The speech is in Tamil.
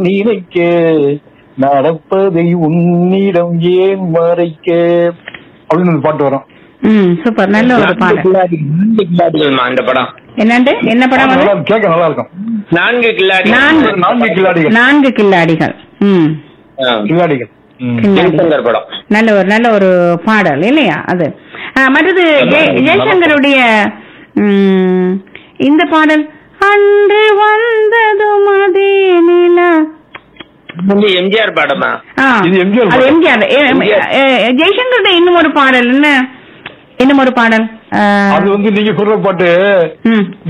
நினைக்க நடப்பதை உன்னிடம் ஏன் மறைக்க அப்படின்னு ஒரு பாட்டு வரும் ம் சூப்பர் நல்ல ஒரு பாடல் கில்லாடி நான்கு கில்லாடிகள்மா அந்த படம் என்னண்டு என்ன படம் நல்லா அது இருக்கும், கேட்க நல்லா இருக்கும் நான்கு கில்லாடி நான்கு. நான்கு கில்லாடிகள் நான்கு கில்லாடிகள் ம் ஆ, கில்லாடிகள் ம். கில்லாடிகள் ஜெய்சங்கர் படம் நல்ல ஒரு நல்ல ஒரு பாடல் இல்லையா அது ஆ, மற்றது ஜெய- ஜெயசங்கருடைய ம், இந்த பாடல் அன்று வந்ததும் அதே நிலா வந்து எம்ஜிஆர் படமா ஆ, இது எம்ஜிஆர் அது பாடல். எம்ஜிஆர் ஏ, எம்ஜிஆர். ஏ, ஜெய்சங்கருடைய இன்னும் ஒரு பாடல் என்ன இன்னும் ஒரு பாடல் ஆ, அது வந்து நீங்க சொல்ற பாட்டு ம்